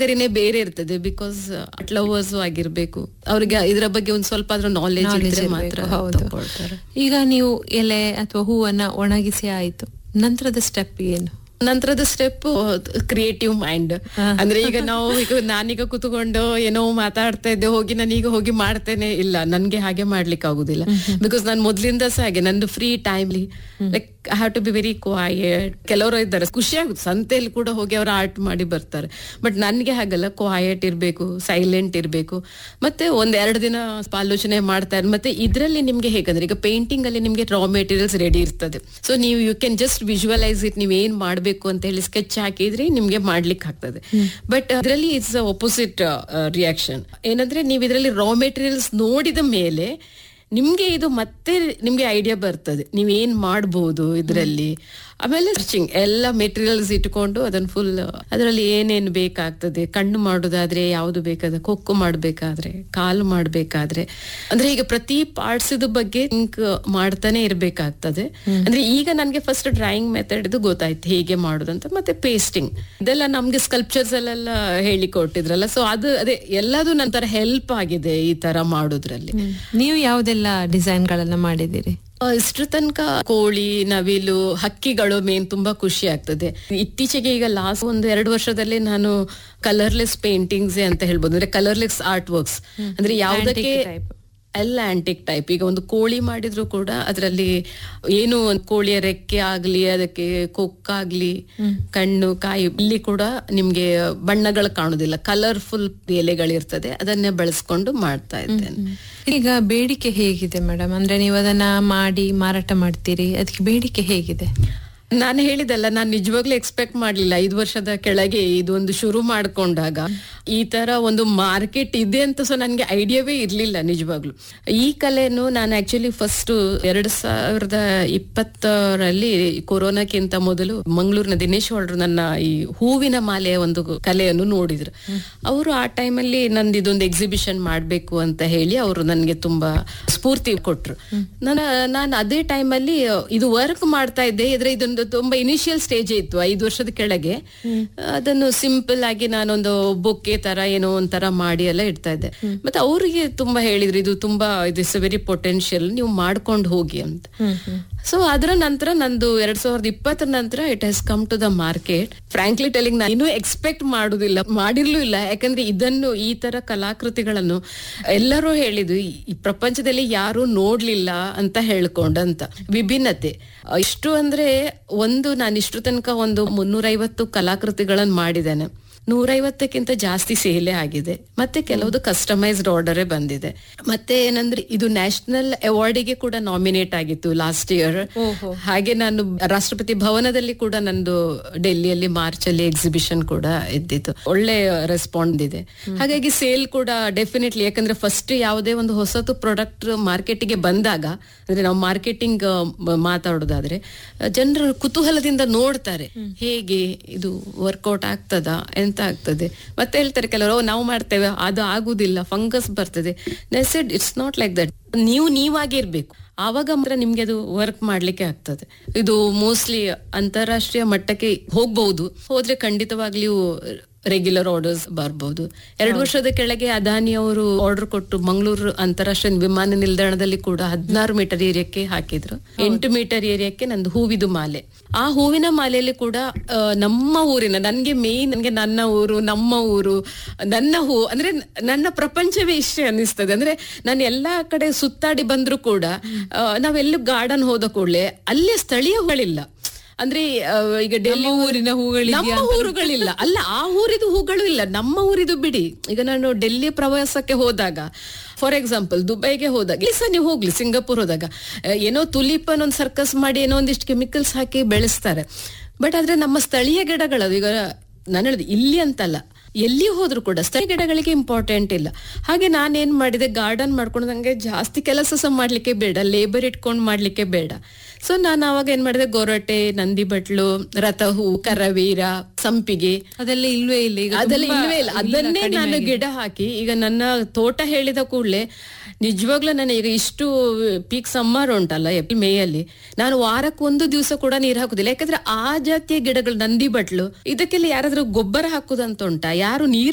ಕ್ಯಾಟಗರಿನೇ ಬೇರೆ ಇರ್ತದೆ because lovers ಆಗಿರ್ಬೇಕು ಅವ್ರಿಗೆ ಇದರ ಬಗ್ಗೆ ಒಂದ್ ಸ್ವಲ್ಪ ಆದ್ರೂ ನಾಲೆಜ್ Knowledge ಇದ್ರೆ ಇರ್ಬೇಕು, ಮಾತ್ರ ಹೌದು ತಗೊಳ್ತಾರೆ ಈಗ ನೀವು ಎಲೆ ಅಥವಾ ಹೂವನ್ನ ಒಣಗಿಸಿ ಆಯ್ತು ನಂತರದ ಸ್ಟೆಪ್ ಏನು ನಂತರದ ಸ್ಟೆಪ್ ಕ್ರಿಯೇಟಿವ್ ಮೈಂಡ್ ಅಂದ್ರೆ ಈಗ ನಾವು ಈಗ ನಾನೀಗ ಕುತ್ಕೊಂಡು ಏನೋ ಮಾತಾಡ್ತಾ ಇದ್ದೆ ಹೋಗಿ ನಾನೀಗ ಹೋಗಿ ಮಾಡ್ತೇನೆ ಇಲ್ಲ ನನ್ಗೆ ಹಾಗೆ ಮಾಡ್ಲಿಕ್ಕೆ ಆಗುದಿಲ್ಲ ಬಿಕಾಸ್ ನಾನು ಮೊದ್ಲಿಂದ ಸಹ ಹಾಗೆ ನಂದು ಫ್ರೀ ಟೈಮ್ಲಿ like I have to be very quiet ಕೆಲವರು ಇದ್ದಾರೆ ಖುಷಿ ಆಗುತ್ತೆ ಸಂತೆಯಲ್ಲಿ ಕೂಡ ಹೋಗಿ ಅವರು ಆರ್ಟ್ ಮಾಡಿ ಬರ್ತಾರೆ ಬಟ್ ನನ್ಗೆ ಹಾಗಲ್ಲ ಕ್ವಾಯಟ್ ಇರ್ಬೇಕು ಸೈಲೆಂಟ್ ಇರ್ಬೇಕು ಮತ್ತೆ ಒಂದ್ ಎರಡು ದಿನ ಆಲೋಚನೆ ಮಾಡ್ತಾರೆ ಮತ್ತೆ ಇದ್ರಲ್ಲಿ ನಿಮ್ಗೆ ಹೇಗಂದ್ರೆ ಈಗ ಪೇಂಟಿಂಗ್ ಅಲ್ಲಿ ನಿಮ್ಗೆ ರಾ ಮೆಟೀರಿಯಲ್ಸ್ ರೆಡಿ ಇರ್ತದೆ ಸೊ ನೀವು you can just visualise it ನೀವು ಏನ್ ಮಾಡ್ಬೇಕು ಅಂತ ಹೇಳಿ ಸ್ಕೆಚ್ ಹಾಕಿದ್ರೆ ನಿಮ್ಗೆ ಮಾಡ್ಲಿಕ್ಕೆ ಆಗ್ತದೆ ಬಟ್ ಅದರಲ್ಲಿ ಇಟ್ಸ್ ಅಪೋಸಿಟ್ ರಿಯಾಕ್ಷನ್ ಏನಂದ್ರೆ ನೀವು ಇದರಲ್ಲಿ ರಾ ಮೆಟೀರಿಯಲ್ಸ್ ನೋಡಿದ ಮೇಲೆ ನಿಮ್ಗೆ ಇದು ಮತ್ತೆ ನಿಮ್ಗೆ ಐಡಿಯಾ ಬರ್ತದೆ ನೀವ್ ಏನ್ ಮಾಡ್ಬೋದು ಇದರಲ್ಲಿ ಆಮೇಲೆ ಸರ್ಚಿಂಗ್ ಎಲ್ಲ ಮೆಟೀರಿಯಲ್ಸ್ ಇಟ್ಕೊಂಡು ಅದನ್ನ ಫುಲ್ ಅದರಲ್ಲಿ ಏನೇನ್ ಬೇಕಾಗ್ತದೆ ಕಣ್ಣು ಮಾಡೋದಾದ್ರೆ ಯಾವ್ದು ಬೇಕಾದ್ರೆ ಕೊಕ್ಕು ಮಾಡ್ಬೇಕಾದ್ರೆ ಕಾಲು ಮಾಡ್ಬೇಕಾದ್ರೆ ಅಂದ್ರೆ ಈಗ ಪ್ರತಿ ಪಾರ್ಟ್ಸ್ ಬಗ್ಗೆ ಥಿಂಕ್ ಮಾಡ್ತಾನೆ ಇರ್ಬೇಕಾಗ್ತದೆ ಅಂದ್ರೆ ಈಗ ನನ್ಗೆ ಫಸ್ಟ್ ಡ್ರಾಯಿಂಗ್ ಮೆಥಡ್ ಇದು ಗೊತ್ತಾಯ್ತು ಹೇಗೆ ಮಾಡೋದಂತ ಮತ್ತೆ ಪೇಸ್ಟಿಂಗ್ ಇದೆಲ್ಲ ನಮ್ಗೆ ಸ್ಕಲ್ಪ್ಚರ್ಸ್ ಅಲ್ಲೆಲ್ಲ ಹೇಳಿ ಕೊಟ್ಟಿದ್ರಲ್ಲ ಸೊ ಅದು ಅದೇ ಎಲ್ಲದೂ ನಂತರ ಹೆಲ್ಪ್ ಆಗಿದೆ ಈ ತರ ಮಾಡೋದ್ರಲ್ಲಿ ನೀವು ಯಾವುದೆಲ್ಲ ಡಿಸೈನ್ ಗಳನ್ನ ಮಾಡಿದಿರಿ ಆ, ಇಷ್ಟ್ರ ತನಕ ಕೋಳಿ ನವಿಲು ಹಕ್ಕಿಗಳು ಮೇನ್ ತುಂಬಾ ಖುಷಿ ಆಗ್ತದೆ ಇತ್ತೀಚೆಗೆ ಈಗ ಲಾಸ್ಟ್ ಒಂದು ಎರಡು ವರ್ಷದಲ್ಲಿ ನಾನು ಕಲರ್ಲೆಸ್ ಪೇಂಟಿಂಗ್ಸ್ ಅಂತ ಹೇಳ್ಬೋದು ಅಂದ್ರೆ ಕಲರ್ಲೆಸ್ ಆರ್ಟ್ ವರ್ಕ್ಸ್ ಅಂದ್ರೆ ಯಾವುದಕ್ಕೆ type. ಎಲ್ಲ ಆಂಟಿಕ್ ಟೈಪ್ ಈಗ ಒಂದು ಕೋಳಿ ಮಾಡಿದ್ರು ಕೂಡ ಅದರಲ್ಲಿ ಏನು ಒಂದು ಕೋಳಿಯ ರೆಕ್ಕೆ ಆಗ್ಲಿ ಅದಕ್ಕೆ ಕೊಕ್ಕಾಗ್ಲಿ ಕಣ್ಣು ಕಾಯಿ ಇಲ್ಲಿ ಕೂಡ ನಿಮ್ಗೆ ಬಣ್ಣಗಳು ಕಾಣುದಿಲ್ಲ ಕಲರ್ಫುಲ್ ಎಲೆಗಳಿರ್ತದೆ ಅದನ್ನೇ ಬಳಸ್ಕೊಂಡು ಮಾಡ್ತಾ ಇದ್ದೇನೆ ಈಗ ಬೇಡಿಕೆ ಹೇಗಿದೆ ಮೇಡಮ್ ಅಂದ್ರೆ ನೀವು ಅದನ್ನ ಮಾಡಿ ಮಾರಾಟ ಮಾಡ್ತೀರಿ ಅದಕ್ಕೆ ಬೇಡಿಕೆ ಹೇಗಿದೆ ನಾನು ಹೇಳಿದಲ್ಲ ನಾನು ನಿಜವಾಗ್ಲೂ ಎಕ್ಸ್ಪೆಕ್ಟ್ ಮಾಡ್ಲಿಲ್ಲ ಐದು ವರ್ಷದ ಕೆಳಗೆ ಇದೊಂದು ಶುರು ಮಾಡ್ಕೊಂಡಾಗ ಈ ತರ ಒಂದು ಮಾರ್ಕೆಟ್ ಇದೆ ಅಂತ ಸೊ ನನ್ಗೆ ಐಡಿಯಾವೇ ಇರ್ಲಿಲ್ಲ ನಿಜವಾಗ್ಲು ಈ ಕಲೆನು ನಾನು ಆಕ್ಚುಲಿ ಫಸ್ಟ್ ಎರಡ್ ಸಾವಿರದ ಇಪ್ಪತ್ತರಲ್ಲಿ ಕೊರೋನಾಕ್ಕಿಂತ ಮೊದಲು ಮಂಗಳೂರಿನ ದಿನೇಶ್ ಹೊಳ್ರು ನನ್ನ ಈ ಹೂವಿನ ಮಾಲೆಯ ಒಂದು ಕಲೆಯನ್ನು ನೋಡಿದ್ರು ಅವರು ಆ ಟೈಮಲ್ಲಿ ನಂದು ಇದೊಂದು ಎಕ್ಸಿಬಿಷನ್ ಮಾಡ್ಬೇಕು ಅಂತ ಹೇಳಿ ಅವರು ನನಗೆ ತುಂಬಾ ಸ್ಫೂರ್ತಿ ಕೊಟ್ರು ನಾನು ನಾನು ಅದೇ ಟೈಮಲ್ಲಿ ಇದು ವರ್ಕ್ ಮಾಡ್ತಾ ಇದ್ದೆ ಇದ್ರೆ ಇದೊಂದು ತುಂಬಾ ಇನಿಷಿಯಲ್ ಸ್ಟೇಜ್ ಇತ್ತು ಐದು ವರ್ಷದ ಕೆಳಗೆ ಅದನ್ನು ಸಿಂಪಲ್ ಆಗಿ ನಾನೊಂದು ಬೊಕ್ಕೆ ತರ ಏನೋ ಒಂಥರ ಮಾಡಿ ಎಲ್ಲ ಇಡ್ತಾ ಇದ್ದೆ ಮತ್ತೆ ಅವರಿಗೆ ತುಂಬಾ ಹೇಳಿದ್ರು ಇದು ತುಂಬಾ ಇಸ್ ವೆರಿ ಪೊಟೆನ್ಶಿಯಲ್ ನೀವು ಮಾಡ್ಕೊಂಡು ಹೋಗಿ ಅಂತ ಸೊ ಅದರ ನಂತರ ನಂದು ಎರಡ್ ಸಾವಿರದ ಇಪ್ಪತ್ತರ ನಂತರ it has come to the market frankly telling ನಾನು ಇನ್ನೂ ಎಕ್ಸ್ಪೆಕ್ಟ್ ಮಾಡುದಿಲ್ಲ ಮಾಡಿರ್ಲೂ ಇಲ್ಲ ಯಾಕಂದ್ರೆ ಇದನ್ನು ಈ ತರ ಕಲಾಕೃತಿಗಳನ್ನು ಎಲ್ಲರೂ ಹೇಳಿದ್ರು ಈ- ಈ ಪ್ರಪಂಚದಲ್ಲಿ ಯಾರು ನೋಡ್ಲಿಲ್ಲ ಅಂತ ಹೇಳ್ಕೊಂಡಂತ ವಿಭಿನ್ನತೆ ಇಷ್ಟು ಅಂದ್ರೆ ಒಂದು ನಾನು ಇಷ್ಟು ತನಕ ಒಂದು ಮುನ್ನೂರೈವತ್ತು ಕಲಾಕೃತಿಗಳನ್ನು ಮಾಡಿದ್ದೇನೆ ನೂರೈವತ್ತಕ್ಕಿಂತ ಜಾಸ್ತಿ ಸೇಲೆ ಆಗಿದೆ ಮತ್ತೆ ಕೆಲವುದು ಕಸ್ಟಮೈಸ್ಡ್ ಆರ್ಡರೇ ಬಂದಿದೆ ಮತ್ತೆ ಏನಂದ್ರೆ ಇದು ನ್ಯಾಷನಲ್ ಅವಾರ್ಡಿಗೆ ಕೂಡ ನಾಮಿನೇಟ್ ಆಗಿತ್ತು ಲಾಸ್ಟ್ ಇಯರ್ ಹಾಗೆ ನಾನು ರಾಷ್ಟ್ರಪತಿ ಭವನದಲ್ಲಿ ಕೂಡ ನಂದು ಡೆಲ್ಲಿಯಲ್ಲಿ ಮಾರ್ಚ್ ಅಲ್ಲಿ ಎಕ್ಸಿಬಿಷನ್ ಕೂಡ ಇದ್ದಿತ್ತು ಒಳ್ಳೆ ರೆಸ್ಪಾಂಡ್ ಇದೆ ಹಾಗಾಗಿ ಸೇಲ್ ಕೂಡ ಡೆಫಿನೆಟ್ಲಿ ಯಾಕಂದ್ರೆ ಫಸ್ಟ್ ಯಾವುದೇ ಒಂದು ಹೊಸತು ಪ್ರಾಡಕ್ಟ್ ಮಾರ್ಕೆಟಿಗೆ ಬಂದಾಗ ಅಂದ್ರೆ ನಾವು ಮಾರ್ಕೆಟಿಂಗ್ ಮಾತಾಡೋದಾದ್ರೆ ಜನರು ಕುತೂಹಲದಿಂದ ನೋಡ್ತಾರೆ ಹೇಗೆ ಇದು ವರ್ಕೌಟ್ ಆಗ್ತದಾ ಎಂತ ಆಗ್ತದೆ ಮತ್ತೆ ಹೇಳ್ತಾರೆ ಕೆಲವರು "ಓ, ನಾವು ಮಾಡ್ತೇವೆ ಅದು ಆಗುದಿಲ್ಲ ಫಂಗಸ್ ಬರ್ತದೆ ನೆಸೆಡ್ ಇಟ್ಸ್ ನಾಟ್ ಲೈಕ್ ದಟ್ ನೀವು ನೀವಾಗಿರ್ಬೇಕು ಆವಾಗ ಮಾತ್ರ ನಿಮ್ಗೆ ಅದು ವರ್ಕ್ ಮಾಡ್ಲಿಕ್ಕೆ ಆಗ್ತದೆ ಇದು ಮೋಸ್ಟ್ಲಿ ಅಂತಾರಾಷ್ಟ್ರೀಯ ಮಟ್ಟಕ್ಕೆ ಹೋಗ್ಬಹುದು ಹೋದ್ರೆ ಖಂಡಿತವಾಗ್ಲಿಯೂ ರೆಗ್ಯುಲರ್ ಆರ್ಡರ್ಸ್ ಬರ್ಬೋದು ಎರಡು ವರ್ಷದ ಕೆಳಗೆ ಅದಾನಿ ಅವರು ಆರ್ಡರ್ ಕೊಟ್ಟು ಮಂಗಳೂರು ಅಂತಾರಾಷ್ಟ್ರೀಯ ವಿಮಾನ ನಿಲ್ದಾಣದಲ್ಲಿ ಕೂಡ ಹದಿನಾರು ಮೀಟರ್ ಏರಿಯಾಕ್ಕೆ ಹಾಕಿದ್ರು ಎಂಟು ಮೀಟರ್ ಏರಿಯಾಕ್ಕೆ ನಂದು ಹೂವಿದು ಮಾಲೆ ಆ ಹೂವಿನ ಮಾಲೆಯಲ್ಲಿ ಕೂಡ ಆ, ನಮ್ಮ ಊರಿನ ನನ್ಗೆ ಮೇನ್ ನನ್ಗೆ ನನ್ನ ಊರು ನಮ್ಮ ಊರು ನನ್ನ ಹೂ ಅಂದ್ರೆ ನನ್ನ ಪ್ರಪಂಚವೇ ಇಷ್ಟೇ ಅನ್ನಿಸ್ತದೆ ಅಂದ್ರೆ ನಾನು ಎಲ್ಲಾ ಕಡೆ ಸುತ್ತಾಡಿ ಬಂದ್ರು ಕೂಡ ಆ, ನಾವೆಲ್ಲೂ ಗಾರ್ಡನ್ ಹೋದ ಕೂಡಲೇ ಅಲ್ಲೇ ಸ್ಥಳೀಯ ಹೂಗಳಿಲ್ಲ ಅಂದ್ರೆ ಆ, ಈಗ ಡೆಲ್ಲಿ ಊರಿನ ಹೂಗಳಿದ್ಯಾ ನಮ್ಮ ಊರುಗಳಿಲ್ಲ ಅಲ್ಲ ಆ ಊರಿದು ಹೂಗಳು ಇಲ್ಲ ನಮ್ಮ ಊರಿದು ಬಿಡಿ ಈಗ ನಾನು ಡೆಲ್ಲಿ ಪ್ರವಾಸಕ್ಕೆ ಹೋದಾಗ ಫಾರ್ ಎಕ್ಸಾಂಪಲ್ ದುಬೈಗೆ ಹೋದಾಗ ಇಲ್ಲಿ ಸಹ ನೀವು ಹೋಗ್ಲಿ ಸಿಂಗಾಪುರ್ ಹೋದಾಗ ಆ, ಏನೋ ತುಲಿಪ್ ಒಂದು ಸರ್ಕಸ್ ಮಾಡಿ ಏನೋ ಒಂದಿಷ್ಟು ಕೆಮಿಕಲ್ಸ್ ಹಾಕಿ ಬೆಳೆಸ್ತಾರೆ ಬಟ್ ಆದ್ರೆ ನಮ್ಮ ಸ್ಥಳೀಯ ಗಿಡಗಳು ಈಗ ನಾನು ಹೇಳಿದೆ ಇಲ್ಲಿ ಅಂತಲ್ಲ ಎಲ್ಲಿ ಹೋದ್ರು ಕೂಡ ಸ್ಥಳೀಯ ಗಿಡಗಳಿಗೆ ಇಂಪಾರ್ಟೆಂಟ್ ಇಲ್ಲ ಹಾಗೆ ನಾನೇನ್ ಮಾಡಿದೆ ಗಾರ್ಡನ್ ಮಾಡ್ಕೊಂಡು ನಂಗೆ ಜಾಸ್ತಿ ಕೆಲಸ ಸಹ ಮಾಡ್ಲಿಕ್ಕೆ ಬೇಡ ಲೇಬರ್ ಇಟ್ಕೊಂಡು ಮಾಡ್ಲಿಕ್ಕೆ ಬೇಡ ಸೊ ನಾನು ಅವಾಗ ಏನ್ ಮಾಡಿದೆ ಗೊರಟೆ ನಂದಿ ಬಟ್ಲು ರಥಹೂ ಕರವೀರ ಸಂಪಿಗೆ ಅದೆಲ್ಲ ಇಲ್ವೇ ಇಲ್ಲ ಈಗ ಅದೆಲ್ಲ ತುಂಬಾ ಇಲ್ವೇ ಇಲ್ಲ ಅದನ್ನೇ ನಾನು ಗಿಡ ಹಾಕಿ ಈಗ ನನ್ನ ತೋಟ ಹೇಳಿದ ಕೂಡಲೇ ನಿಜವಾಗ್ಲೂ ನಾನು ಈಗ ಇಷ್ಟು ಪೀಕ್ ಸಮ್ಮರ್ ಉಂಟಲ್ಲ ಏಪ್ರಿಲ್ ಮೇ ಅಲ್ಲಿ ನಾನು ವಾರಕ್ಕೆ ಒಂದು ದಿವಸ ಕೂಡ ನೀರು ಹಾಕುದಿಲ್ಲ ಯಾಕಂದ್ರೆ ಆ ಜಾತಿಯ ಗಿಡಗಳು ನಂದಿ ಬಟ್ಲು ಇದಕ್ಕೆಲ್ಲ ಯಾರಾದ್ರೂ ಗೊಬ್ಬರ ಹಾಕುದಂತ ಉಂಟಾ ಯಾರು ನೀರು